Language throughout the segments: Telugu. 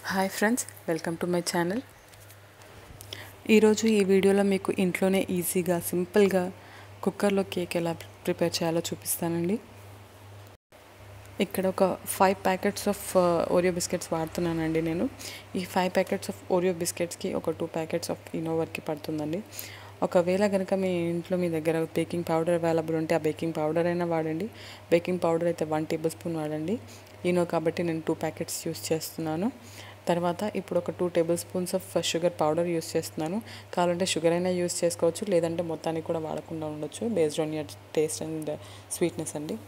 hi friends welcome to my channel ఈరోజు ఈ వీడియోలో మీకు ఇంట్లోనే ఈజీగా సింపుల్గా కుక్కర్లో కేక్ ఎలా ప్రిపేర్ చేయాలో చూపిస్తానండి ఇక్కడ ఒక five packets of Oreo biscuits వాడుతున్నానండి నేను ఈ ఫైవ్ ప్యాకెట్స్ ఆఫ్ ఓరియో బిస్కెట్స్కి ఒక టూ ప్యాకెట్స్ ఆఫ్ ఇనోవర్కి పడుతుందండి ఒకవేళ కనుక మీ ఇంట్లో మీ దగ్గర బేకింగ్ పౌడర్ అవైలబుల్ ఉంటే ఆ బేకింగ్ పౌడర్ అయినా వాడండి బేకింగ్ పౌడర్ అయితే వన్ టేబుల్ స్పూన్ వాడండి ఈనో కాబట్టి నేను టూ ప్యాకెట్స్ యూస్ చేస్తున్నాను తర్వాత ఇప్పుడు ఒక two tablespoons of sugar powder use చేస్తున్నాను కావాలంటే షుగర్ అయినా యూస్ చేసుకోవచ్చు లేదంటే మొత్తానికి కూడా వాడకుండా ఉండొచ్చు based on your taste and sweetness అండి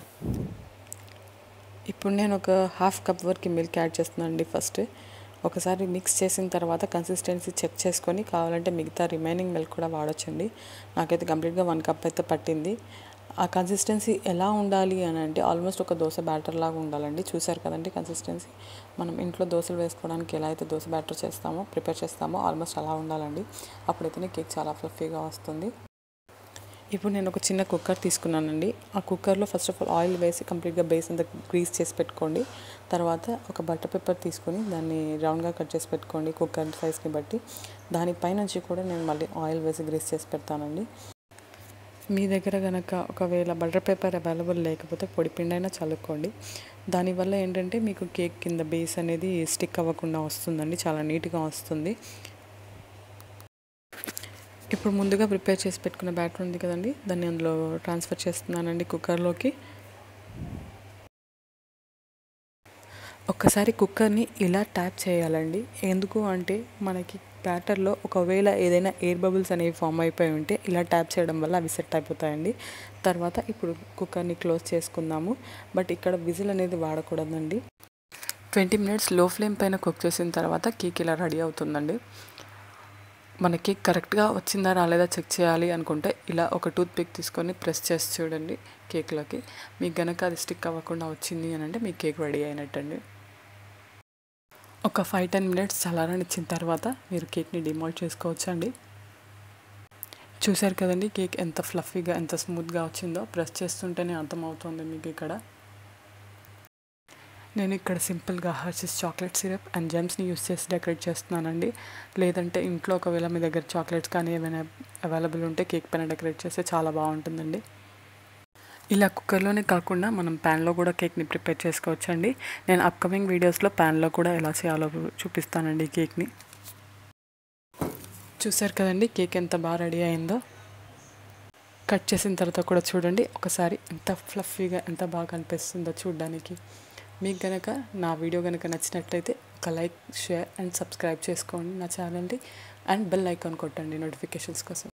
ఇప్పుడు నేను ఒక హాఫ్ కప్ వరకు మిల్క్ యాడ్ చేస్తున్నాను అండి ఫస్ట్ ఒకసారి మిక్స్ చేసిన తర్వాత కన్సిస్టెన్సీ చెక్ చేసుకొని కావాలంటే మిగతా రిమైనింగ్ మిల్క్ కూడా వాడొచ్చండి నాకైతే కంప్లీట్గా వన్ కప్ అయితే పట్టింది ఆ కన్సిస్టెన్సీ ఎలా ఉండాలి అని అంటే ఆల్మోస్ట్ ఒక దోశ బ్యాటర్ లాగా ఉండాలండి చూసారు కదండి కన్సిస్టెన్సీ మనం ఇంట్లో దోశలు వేసుకోవడానికి ఎలా అయితే దోశ బ్యాటర్ చేస్తామో ప్రిపేర్ చేస్తామో ఆల్మోస్ట్ అలా ఉండాలండి అప్పుడైతేనే కేక్ చాలా ఫ్లఫీగా వస్తుంది ఇప్పుడు నేను ఒక చిన్న కుక్కర్ తీసుకున్నానండి ఆ కుక్కర్లో ఫస్ట్ ఆఫ్ ఆల్ ఆయిల్ వేసి కంప్లీట్గా బేస్ అంతా గ్రీస్ చేసి పెట్టుకోండి తర్వాత ఒక బటర్ పేపర్ తీసుకొని దాన్ని రౌండ్గా కట్ చేసి పెట్టుకోండి కుక్కర్ సైజ్కి బట్టి దానిపై నుంచి కూడా నేను మళ్ళీ ఆయిల్ వేసి గ్రీస్ చేసి పెడతానండి మీ దగ్గర కనుక ఒకవేళ బటర్ పేపర్ అవైలబుల్ లేకపోతే పొడి పిండి అయినా చల్లుకోండి దానివల్ల ఏంటంటే మీకు కేక్ కింద బేస్ అనేది స్టిక్ అవ్వకుండా వస్తుందండి చాలా నీట్గా వస్తుంది ఇప్పుడు ముందుగా ప్రిపేర్ చేసి పెట్టుకున్న బ్యాటర్ ఉంది కదండి దాన్ని అందులో ట్రాన్స్ఫర్ చేస్తున్నానండి కుక్కర్లోకి ఒక్కసారి కుక్కర్ని ఇలా ట్యాప్ చేయాలండి ఎందుకు అంటే మనకి బ్యాటర్లో ఒకవేళ ఏదైనా ఎయిర్ బబుల్స్ అనేవి ఫామ్ అయిపోయి ఉంటే ఇలా ట్యాప్ చేయడం వల్ల అవి సెట్ అయిపోతాయండి తర్వాత ఇప్పుడు కుక్కర్ని క్లోజ్ చేసుకుందాము బట్ ఇక్కడ విజిల్ అనేది వాడకూడదండి ట్వంటీ మినిట్స్ లో ఫ్లేమ్ పైన కుక్ చేసిన తర్వాత కేక్ ఇలా రెడీ అవుతుందండి మన కేక్ కరెక్ట్గా వచ్చిందా రాలేదా చెక్ చేయాలి అనుకుంటే ఇలా ఒక టూత్ పిక్ తీసుకొని ప్రెస్ చేసి చూడండి కేక్లోకి మీకు గనక అది స్టిక్ అవ్వకుండా వచ్చింది అని అంటే మీ కేక్ రెడీ అయినట్టండి ఒక ఫైవ్ టెన్ మినిట్స్ చల్లారనిచ్చిన తర్వాత మీరు కేక్ని డిమాల్ట్ చేసుకోవచ్చు అండి చూశారు కదండి కేక్ ఎంత ఫ్లఫీగా ఎంత స్మూత్గా వచ్చిందో ప్రెస్ చేస్తుంటేనే అర్థమవుతుంది మీకు ఇక్కడ నేను ఇక్కడ సింపుల్గా హర్షిస్ చాక్లెట్ సిరప్ అండ్ జెమ్స్ని యూస్ చేసి డెకరేట్ చేస్తున్నానండి లేదంటే ఇంట్లో ఒకవేళ మీ దగ్గర చాక్లెట్స్ కానీ ఏమైనా అవైలబుల్ ఉంటే కేక్ పైన డెకరేట్ చేస్తే చాలా బాగుంటుందండి ఇలా కుక్కర్లోనే కాకుండా మనం ప్యాన్లో కూడా కేక్ని ప్రిపేర్ చేసుకోవచ్చండి నేను అప్కమింగ్ వీడియోస్లో ప్యాన్లో కూడా ఎలా చేయాలో చూపిస్తానండి కేక్ని చూసారు కదండి కేక్ ఎంత బాగా రెడీ అయిందో కట్ చేసిన తర్వాత కూడా చూడండి ఒకసారి ఎంత ఫ్లఫీగా ఎంత బాగా కనిపిస్తుందో చూడడానికి మీకు కనుక నా వీడియో కనుక నచ్చినట్లయితే ఒక లైక్ షేర్ అండ్ సబ్స్క్రైబ్ చేసుకోండి నా ఛానల్ని అండ్ బెల్ ఐకాన్ కొట్టండి నోటిఫికేషన్స్ కోసం